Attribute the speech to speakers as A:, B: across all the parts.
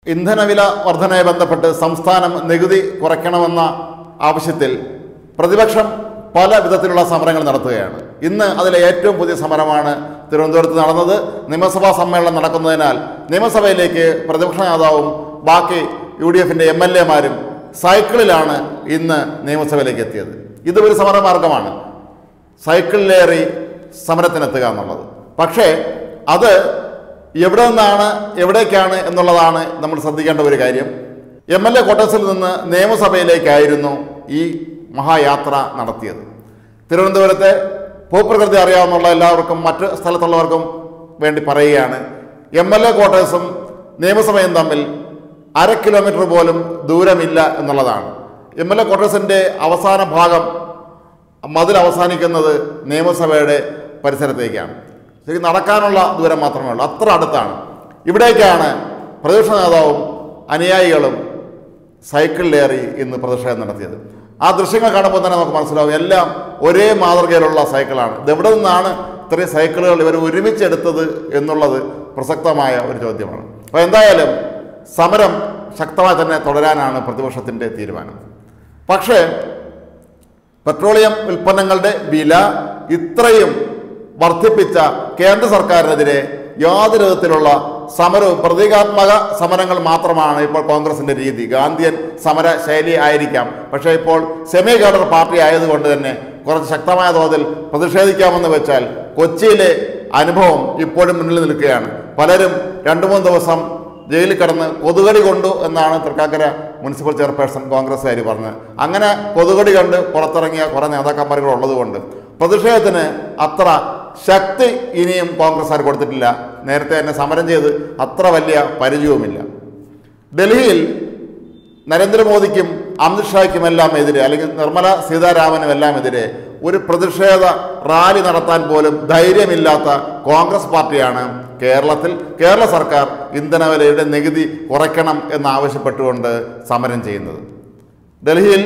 A: ഇന്ധനവില വർധനയെ ബന്ധപ്പെട്ട് സംസ്ഥാനം നികുതി കുറയ്ക്കണമെന്ന ആവശ്യത്തിൽ പ്രതിപക്ഷം പല വിധത്തിലുള്ള സമരങ്ങൾ നടത്തുകയാണ് ഇന്ന് അതിലെ ഏറ്റവും പുതിയ സമരമാണ് തിരുവനന്തപുരത്ത് നടന്നത് നിയമസഭാ സമ്മേളനം നടക്കുന്നതിനാൽ നിയമസഭയിലേക്ക് പ്രതിപക്ഷ നേതാവും ബാക്കി യു ഡി എഫിൻ്റെ എം എൽ എമാരും സൈക്കിളിലാണ് ഇന്ന് നിയമസഭയിലേക്ക് എത്തിയത് ഇത് ഒരു സമരമാർഗമാണ് സൈക്കിളിലേറി സമരത്തിനെത്തുക എന്നുള്ളത് പക്ഷേ അത് എവിടെ നിന്നാണ് എവിടേക്കാണ് എന്നുള്ളതാണ് നമ്മൾ ശ്രദ്ധിക്കേണ്ട ഒരു കാര്യം എം എൽ എ ക്വാർട്ടേഴ്സിൽ നിന്ന് നിയമസഭയിലേക്കായിരുന്നു ഈ മഹായാത്ര നടത്തിയത് തിരുവനന്തപുരത്തെ ഭൂപ്രകൃതി അറിയാവുന്ന എല്ലാവർക്കും മറ്റ് സ്ഥലത്തുള്ളവർക്കും വേണ്ടി പറയുകയാണ് എം എൽ എ ക്വാർട്ടേഴ്സും നിയമസഭയും തമ്മിൽ അര കിലോമീറ്റർ പോലും ദൂരമില്ല എന്നുള്ളതാണ് എം എൽ എ ക്വാർട്ടേഴ്സിൻ്റെ അവസാന ഭാഗം മതിൽ അവസാനിക്കുന്നത് നിയമസഭയുടെ പരിസരത്തേക്കാണ് ശരി നടക്കാനുള്ള ദൂരം മാത്രമേ ഉള്ളൂ അത്ര അടുത്താണ് ഇവിടേക്കാണ് പ്രതിപക്ഷ നേതാവും അനുയായികളും സൈക്കിളിലേറി ഇന്ന് പ്രതിഷേധം നടത്തിയത് ആ ദൃശ്യങ്ങൾ കാണുമ്പോൾ തന്നെ നമുക്ക് മനസ്സിലാവും എല്ലാം ഒരേ മാതൃകയിലുള്ള സൈക്കിളാണ് ഇതെവിടെ നിന്നാണ് ഇത്രയും സൈക്കിളുകൾ ഇവർ ഒരുമിച്ചെടുത്തത് എന്നുള്ളത് പ്രസക്തമായ ഒരു ചോദ്യമാണ് അപ്പോൾ എന്തായാലും സമരം ശക്തമായി തന്നെ തുടരാനാണ് പ്രതിപക്ഷത്തിൻ്റെ തീരുമാനം പക്ഷേ പെട്രോളിയം ഉൽപ്പന്നങ്ങളുടെ വില ഇത്രയും വർദ്ധിപ്പിച്ച കേന്ദ്ര സർക്കാരിനെതിരെ യാതൊരു വിധത്തിലുള്ള സമരവും പ്രതീകാത്മക സമരങ്ങൾ മാത്രമാണ് ഇപ്പോൾ കോൺഗ്രസിന്റെ രീതി ഗാന്ധിയൻ സമര ശൈലി ആയിരിക്കാം പക്ഷേ ഇപ്പോൾ സെമി ഗാർഡർ പാർട്ടി ആയതുകൊണ്ട് തന്നെ കുറച്ച് ശക്തമായ തോതിൽ പ്രതിഷേധിക്കാമെന്ന് വെച്ചാൽ കൊച്ചിയിലെ അനുഭവം ഇപ്പോഴും മുന്നിൽ നിൽക്കുകയാണ് പലരും രണ്ടു മൂന്ന് ദിവസം ജയിലിൽ കിടന്ന് കൊതുകടി കൊണ്ടു എന്നാണ് തൃക്കാക്കര മുനിസിപ്പൽ ചെയർപേഴ്സൺ കോൺഗ്രസ്സുകാർ പറഞ്ഞത് അങ്ങനെ കൊതുകടി കണ്ട് പുറത്തിറങ്ങിയ കുറേ നേതാക്കന്മാരുകൾ ഉള്ളതുകൊണ്ട് പ്രതിഷേധത്തിന് അത്ര ശക്തി ഇനിയും കോൺഗ്രസ്സുകാർ കൊടുത്തിട്ടില്ല നേരത്തെ തന്നെ സമരം ചെയ്ത് അത്ര വലിയ പരിചയവുമില്ല ഡൽഹിയിൽ നരേന്ദ്രമോദിക്കും അമിത്ഷായ്ക്കുമെല്ലാം എതിരെ അല്ലെങ്കിൽ നിർമ്മല സീതാരാമനും എല്ലാം എതിരെ ഒരു പ്രതിഷേധ റാലി നടത്താൻ പോലും ധൈര്യമില്ലാത്ത കോൺഗ്രസ് പാർട്ടിയാണ് കേരളത്തിൽ കേരള സർക്കാർ ഇന്ധനവിലയുടെ നികുതി കുറയ്ക്കണം എന്നാവശ്യപ്പെട്ടുകൊണ്ട് സമരം ചെയ്യുന്നത് ഡൽഹിയിൽ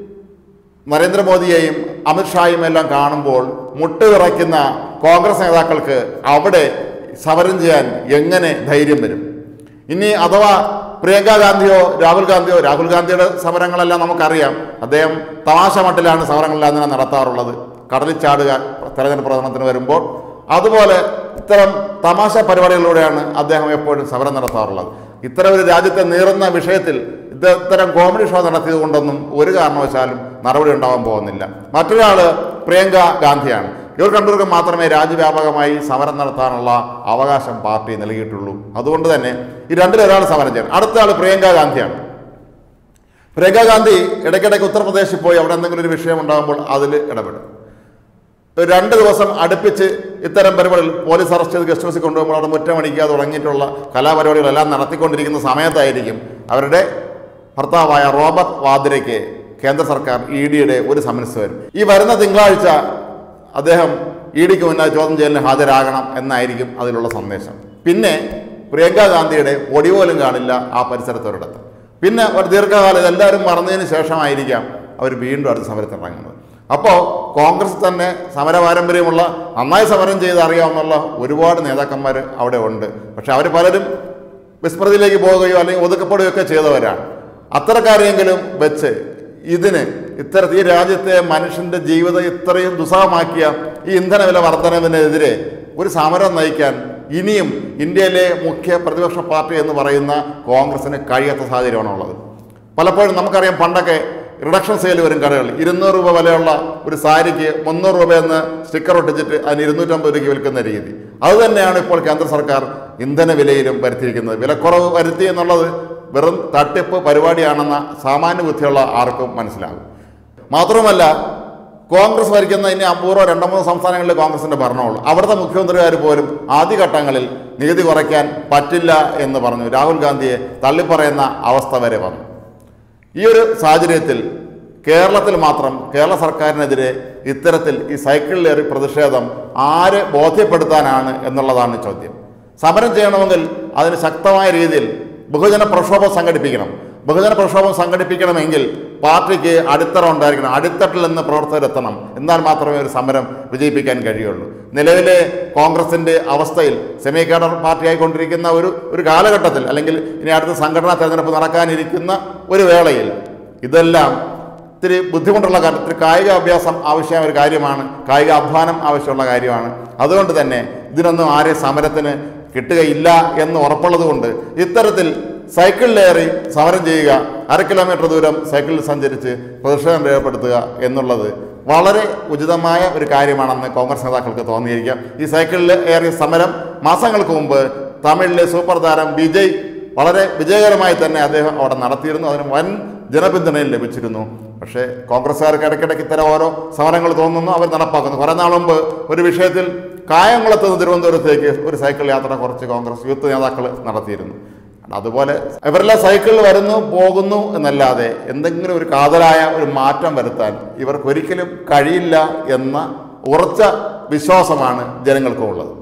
A: നരേന്ദ്രമോദിയെയും അമിത്ഷായും എല്ലാം കാണുമ്പോൾ മുട്ടുവിറയ്ക്കുന്ന കോൺഗ്രസ് നേതാക്കൾക്ക് അവിടെ സമരം ചെയ്യാൻ എങ്ങനെ ധൈര്യം വരും ഇനി അഥവാ പ്രിയങ്ക ഗാന്ധിയോ രാഹുൽ ഗാന്ധിയോ രാഹുൽ ഗാന്ധിയുടെ സമരങ്ങളെല്ലാം നമുക്കറിയാം അദ്ദേഹം തമാശ മട്ടിലാണ് സമരങ്ങളെല്ലാം തന്നെ നടത്താറുള്ളത് കടലിൽ ചാടുക തെരഞ്ഞെടുപ്പ് പ്രചരണത്തിന് വരുമ്പോൾ അതുപോലെ ഇത്തരം തമാശ പരിപാടികളിലൂടെയാണ് അദ്ദേഹം എപ്പോഴും സമരം നടത്താറുള്ളത് ഇത്തരം ഒരു രാജ്യത്തെ നീറുന്ന വിഷയത്തിൽ ഇത് ഇത്തരം കോമഡി ഷോ നടത്തിയത് കൊണ്ടൊന്നും ഒരു കാരണവശാലും നടപടി ഉണ്ടാവാൻ പോകുന്നില്ല മറ്റൊരാൾ പ്രിയങ്ക ഗാന്ധിയാണ് ഇവർ രണ്ടുപേർക്കും മാത്രമേ രാജ്യവ്യാപകമായി സമരം നടത്താനുള്ള അവകാശം പാർട്ടി നൽകിയിട്ടുള്ളൂ അതുകൊണ്ട് തന്നെ ഈ രണ്ടിലൊരാൾ സമരം ചെയ്യണം അടുത്ത ആൾ പ്രിയങ്ക ഗാന്ധിയാണ് പ്രിയങ്ക ഗാന്ധി ഇടയ്ക്കിടയ്ക്ക് ഉത്തർപ്രദേശിൽ പോയി അവിടെ എന്തെങ്കിലും ഒരു വിഷയം ഉണ്ടാകുമ്പോൾ അതിൽ ഇടപെടും ഒരു രണ്ട് ദിവസം അടുപ്പിച്ച് ഇത്തരം പരിപാടികൾ പോലീസ് അറസ്റ്റ് ചെയ്ത് ഗസ്റ്റ് ഹൗസിൽ കൊണ്ടുപോകുമ്പോൾ അവിടെ മുറ്റമടിക്കുക തുടങ്ങിയിട്ടുള്ള കലാപരിപാടികളെല്ലാം നടത്തിക്കൊണ്ടിരിക്കുന്ന സമയത്തായിരിക്കും അവരുടെ ഭർത്താവായ റോബർട്ട് വാദ്രയ്ക്ക് കേന്ദ്ര സർക്കാർ ഇ ഡിയുടെ ഒരു സമൻസ് വരും ഈ വരുന്ന തിങ്കളാഴ്ച അദ്ദേഹം ഇ ഡിക്ക് മുന്നിൽ ചോദ്യം ചെയ്യലിന് ഹാജരാകണം എന്നായിരിക്കും അതിലുള്ള സന്ദേശം പിന്നെ പ്രിയങ്ക ഗാന്ധിയുടെ ഒടി പോലും കാണില്ല ആ പരിസരത്തൊരിടത്ത് പിന്നെ ഒരു ദീർഘകാലം ഇതെല്ലാവരും മറന്നതിന് ശേഷമായിരിക്കാം അവർ വീണ്ടും അടുത്ത സമരത്തിനിറങ്ങുന്നത് അപ്പോൾ കോൺഗ്രസ് തന്നെ സമര പാരമ്പര്യമുള്ള നന്നായി സമരം ചെയ്ത് അറിയാവുന്ന ഒരുപാട് നേതാക്കന്മാർ അവിടെ ഉണ്ട് പക്ഷെ അവർ പലരും വിസ്മൃതിയിലേക്ക് പോവുകയോ അല്ലെങ്കിൽ ഒതുക്കപ്പെടുകയോ ഒക്കെ ചെയ്തവരാണ് അത്തരക്കാരെങ്കിലും വെച്ച് ഇതിന് ഇത്തരത്തിൽ ഈ രാജ്യത്തെ മനുഷ്യന്റെ ജീവിതം ഇത്രയും ദുസ്സഹമാക്കിയ ഈ ഇന്ധനവില വർധനവിനെതിരെ ഒരു സമരം നയിക്കാൻ ഇനിയും ഇന്ത്യയിലെ മുഖ്യ പ്രതിപക്ഷ പാർട്ടി എന്ന് പറയുന്ന കോൺഗ്രസിന് കഴിയാത്ത സാഹചര്യമാണുള്ളത് പലപ്പോഴും നമുക്കറിയാം പണ്ടൊക്കെ റിഡക്ഷൻ സെയിൽ വരും കടകൾ ഇരുന്നൂറ് രൂപ വിലയുള്ള ഒരു സാരിക്ക് മുന്നൂറ് രൂപയെന്ന് സ്റ്റിക്കർ ഒട്ടിച്ചിട്ട് അതിന് ഇരുന്നൂറ്റമ്പത് രൂപയ്ക്ക് വിൽക്കുന്ന രീതി അത് തന്നെയാണ് ഇപ്പോൾ കേന്ദ്ര സർക്കാർ ഇന്ധന വിലയിലും വരുത്തിയിരിക്കുന്നത് വിലക്കുറവ് വരുത്തി എന്നുള്ളത് വെറും തട്ടിപ്പ് പരിപാടിയാണെന്ന സാമാന്യ ബുദ്ധിയുള്ള ആർക്കും മനസ്സിലാകും മാത്രമല്ല കോൺഗ്രസ് ഭരിക്കുന്ന ഇനി അപൂർവ രണ്ടോ മൂന്നോ സംസ്ഥാനങ്ങളിൽ കോൺഗ്രസിന്റെ ഭരണമുള്ളൂ അവിടുത്തെ മുഖ്യമന്ത്രിമാർ പോലും ആദ്യഘട്ടങ്ങളിൽ നികുതി കുറയ്ക്കാൻ പറ്റില്ല എന്ന് പറഞ്ഞു രാഹുൽ ഗാന്ധിയെ തള്ളിപ്പറയുന്ന അവസ്ഥ വരെ വന്നു ഈ ഒരു സാഹചര്യത്തിൽ കേരളത്തിൽ മാത്രം കേരള സർക്കാരിനെതിരെ ഇത്തരത്തിൽ ഈ സൈക്കിളിലേറി പ്രതിഷേധം ആര് ബോധ്യപ്പെടുത്താനാണ് എന്നുള്ളതാണ് ചോദ്യം സമരം ചെയ്യണമെങ്കിൽ അതിന് ശക്തമായ രീതിയിൽ ബഹുജന പ്രക്ഷോഭം സംഘടിപ്പിക്കണം ബഹുജന പ്രക്ഷോഭം സംഘടിപ്പിക്കണമെങ്കിൽ പാർട്ടിക്ക് അടിത്തറ ഉണ്ടായിരിക്കണം അടിത്തട്ടിൽ നിന്ന് പ്രവർത്തകരെത്തണം എന്നാൽ മാത്രമേ ഒരു സമരം വിജയിപ്പിക്കാൻ കഴിയുള്ളൂ നിലവിലെ കോൺഗ്രസിന്റെ അവസ്ഥയിൽ സെമി കേഡർ പാർട്ടിയായിക്കൊണ്ടിരിക്കുന്ന ഒരു ഒരു കാലഘട്ടത്തിൽ അല്ലെങ്കിൽ ഇനി അടുത്ത സംഘടനാ തെരഞ്ഞെടുപ്പ് നടക്കാനിരിക്കുന്ന ഒരു വേളയിൽ ഇതെല്ലാം ഇത്തിരി ബുദ്ധിമുട്ടുള്ള കാര്യം ഇത്തിരി കായിക അഭ്യാസം ആവശ്യമായ ഒരു കാര്യമാണ് കായിക അധ്വാനം ആവശ്യമുള്ള കാര്യമാണ് അതുകൊണ്ട് തന്നെ ഇതിനൊന്നും ആരെ സമരത്തിന് കിട്ടുകയില്ല എന്ന് ഉറപ്പുള്ളത് കൊണ്ട് ഇത്തരത്തിൽ സൈക്കിളിലേറി സമരം ചെയ്യുക അര കിലോമീറ്റർ ദൂരം സൈക്കിളിൽ സഞ്ചരിച്ച് പ്രതിഷേധം രേഖപ്പെടുത്തുക എന്നുള്ളത് വളരെ ഉചിതമായ ഒരു കാര്യമാണെന്ന് കോൺഗ്രസ് നേതാക്കൾക്ക് തോന്നിയിരിക്കാം ഈ സൈക്കിളിൽ ഏറിയ സമരം മാസങ്ങൾക്ക് മുമ്പ് തമിഴിലെ സൂപ്പർ താരം വിജയ് വളരെ വിജയകരമായി തന്നെ അദ്ദേഹം അവിടെ നടത്തിയിരുന്നു അതിന് വൻ ജനപിന്തുണയും ലഭിച്ചിരുന്നു പക്ഷേ കോൺഗ്രസ്സുകാർക്ക് ഇടയ്ക്കിടയ്ക്ക് ഇത്തരം ഓരോ സമരങ്ങൾ തോന്നുന്നു അവർ നടപ്പാക്കുന്നു കുറേ നാൾ മുമ്പ് ഒരു വിഷയത്തിൽ കായംകുളത്ത് നിന്ന് തിരുവനന്തപുരത്തേക്ക് ഒരു സൈക്കിൾ യാത്ര കുറച്ച് കോൺഗ്രസ് യൂത്ത് നേതാക്കൾ നടത്തിയിരുന്നു അതുപോലെ ഇവരെല്ലാം സൈക്കിളിൽ വരുന്നു പോകുന്നു എന്നല്ലാതെ എന്തെങ്കിലും ഒരു കാതലായ ഒരു മാറ്റം വരുത്താൻ ഇവർക്കൊരിക്കലും കഴിയില്ല എന്ന ഉറച്ച വിശ്വാസമാണ് ജനങ്ങൾക്കുമുള്ളത്